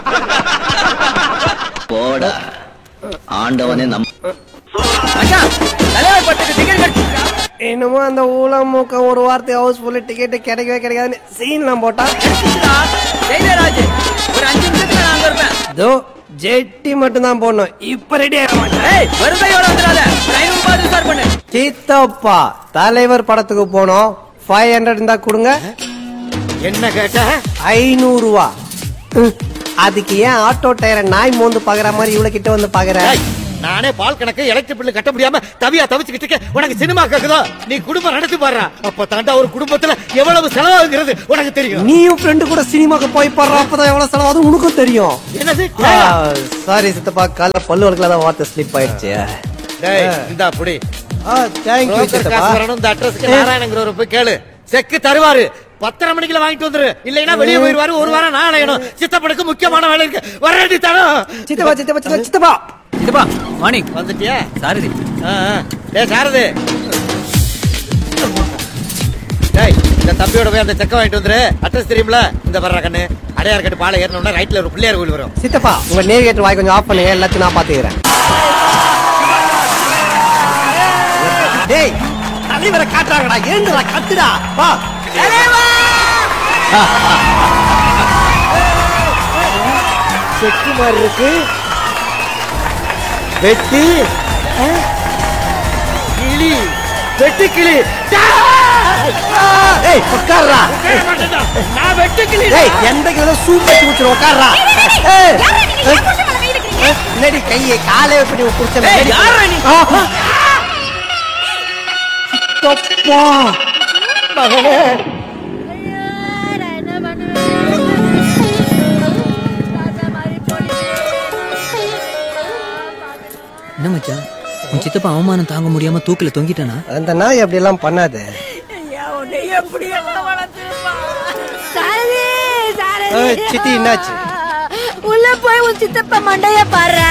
போடா ஆண்டவனே நம் மச்சான் தலைவர் பட்டுக்கு டிக்கெட் கிடைச்சிருக்கா என்னமோ அந்த ஊழம் மூக்கம் ஒரு வார்த்தை ஹவுஸ்ஃபுல்லு டிக்கெட் கிடைக்கவே கிடைக்காதுன்னு சீன்லாம் போட்டா ஜெயராஜ் ஒரு அஞ்சு நிமிஷத்துல நான் அங்க இருப்பேன் இதோ ஜெட்டி மட்டும் தான் போடணும் இப்ப ரெடி ஆக மாட்டேன் ஏய் வருதையோட வந்துடாத ஒரு ஐநூறு ரூபாய் ரிசார்ட் பண்ணு சித்தப்பா தலைவர் படத்துக்கு போனோம் ஃபைவ் ஹண்ட்ரட் இருந்தா கொடுங்க என்ன கேட்ட ஐநூறு ரூபா ம், அதுக்கு ஏன் ஆட்டோ டயரை நாய் மோந்து பாக்குற மாதிரி இவ்வளவு கிட்ட வந்து பாக்குற ஏய், நானே பால் கணக்கு எலக்ட்ரிக் பில்லு கட்ட முடியாம தவியா தவிச்சுக்கிட்டு இருக்கேன் உனக்கு சினிமா கேக்குதோ நீ குடும்பம் நடத்தி பாடுறா அப்ப தாண்டா ஒரு குடும்பத்துல எவ்வளவு செலவாகுங்கிறது உனக்கு தெரியும் நீயும் ஃப்ரெண்டு கூட சினிமாக்கு போய் பாடுற அப்பதான் எவ்வளவு செலவாகும் உனக்கும் தெரியும் என்னது சாரி சித்தப்பா காலைல பல்லு வழக்கில் தான் வார்த்தை ஸ்லிப் ஆயிடுச்சு டேய் இந்தா புடி தேங்க்யூ broker சித்தப்பா காசு வரணும் இந்த அட்ரஸ்க்கு நாராயணங்கிறவரை போய் கேளு செக்கு தருவாரு பத்தரை மணிக்குள்ள வாங்கிட்டு வந்துரு இல்லைன்னா வெளியே போயிருவாரு ஒரு வாரம் நான் அலையணும் சித்தப்பனுக்கு முக்கியமான வேலை இருக்கு வரடி தரம் சித்தப்பா சித்தப்பா சித்தப்பா சித்தப்பா இதுப்பா மார்னிங் வந்துட்டியா சாரதி ஆ, ஆ. டேய் சாரது டேய் இந்த தம்பியோட போய் அந்த செக்க வாங்கிட்டு வந்துரு அட்ரஸ் தெரியும்ல இந்த வர்ற கண்ணு அடையார் கட்டு பாலை ஏறணும்னா ரைட்ல ஒரு பிள்ளையார் கோயில் வரும் சித்தப்பா உங்க நேவிகேட்டர் வாய் கொஞ்சம் ஆஃப் பண்ணுங்க எல்லாத்தையும் நான் பாத்துக்கிறேன் டேய் தலைவரை காட்டுறாங்கடா ஏந்துடா கத்துடா வா செக்கு மாதிரி இருக்கு வெட்டி கிளி வெட்டு கிளி ஏய் உட்கார்றா நான் வெட்டு கிளி ஏய் எந்த கிலோ சூப் வச்சு குடிச்சிரு உட்கார்றா ஏய் என்னடி கையை காலே எப்படி குடிச்ச ஏய், யார்றா நீ? தப்பா மகனே என்ன மச்சான் உன் சித்தப்பா அவமானம் தாங்க முடியாம தூக்கில தொங்கிட்டானா அந்த நாய் அப்படி எல்லாம் பண்ணாது சாரதி, சாரதி. ஏய், சித்தி, என்னாச்சு? உள்ள போய் உன் சித்தப்பா மண்டைய பாரு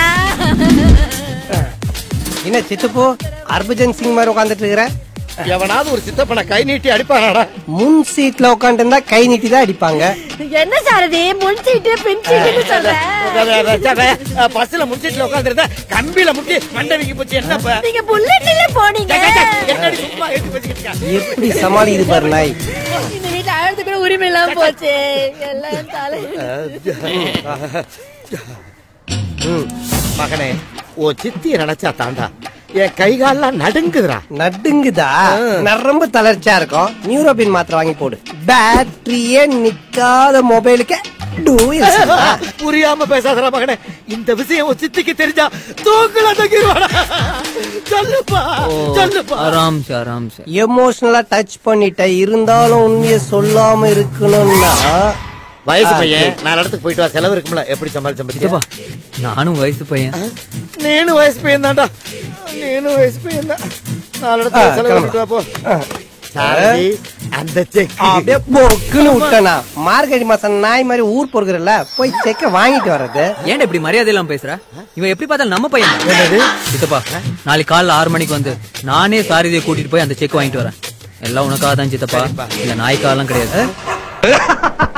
என்ன சித்துப்போ ஹர்பஜன் சிங் மாதிரி உட்காந்துட்டு இருக்கிற எவனாவது ஒரு சித்தப்பனை கை நீட்டி அடிப்பானாடா முன் சீட்ல உட்காந்து இருந்தா கை நீட்டி தான் அடிப்பாங்க என்ன சாரதி முன் சீட்டு பின் சீட்டுன்னு சொல்ற பஸ்ல முடிச்சிட்டு உட்காந்துருந்தா கம்பியில முட்டி மண்டவிக்கு போச்சு என்னப்ப நீங்க புல்லட்ல போனீங்க என்னடி சும்மா எடுத்து பேசிக்கிட்டு இருக்க? எப்படி சமாளிக்குது பாரு நாய் இந்த வீட்டுல அழுது கூட உரிமை இல்லாம போச்சு எல்லாம் தலை ம், மகனே ஓ சித்திய நினைச்சா தாண்டா என் கை கால்லாம் நடுங்குதுடா நடுங்குதா நரம்பு தளர்ச்சியா இருக்கும் நியூரோபின் மாத்திரை வாங்கி போடு பேட்டரியே நிக்காத மொபைலுக்கு டூயல் புரியாம பேசாதடா மகனே இந்த விஷயம் உன் சித்திக்கு தெரிஞ்சா தூக்குல தங்கிடுவாடா சொல்லுப்பா சொல்லுப்பா ஆராம் சார் ஆராம் சார் எமோஷனலா டச் பண்ணிட்ட இருந்தாலும் உண்மையை சொல்லாம இருக்கணும்னா வயசு பையன் நாலு இடத்துக்கு போயிட்டு வா செலவு இருக்கும்ல எப்படி சமாளிச்ச சித்தப்பா பத்தியா நானும் வயசு பையன் நீனும் வயசு பையன் தான்டா நீனும் வயசு பையன் தான் நாலு இடத்துல ஆ, செலவு கிளம்பு. பண்ணிட்டு வா போ சாரதி அந்த செக் அப்படியே பொக்குன்னு விட்டனா மார்கழி மாசம் நாய் மாதிரி ஊர் பொறுக்கிறல்ல போய் செக்க வாங்கிட்டு வர்றது ஏன்டா இப்படி மரியாதை இல்லாம பேசுற இவன் எப்படி பார்த்தாலும் நம்ம பையன் சித்தப்பா நாளைக்கு காலைல ஆறு மணிக்கு வந்து நானே சாரதியை கூட்டிட்டு போய் அந்த செக் வாங்கிட்டு வரேன் எல்லாம் உனக்காக தான் சித்தப்பா இல்ல நாய்க்காலாம் கிடையாது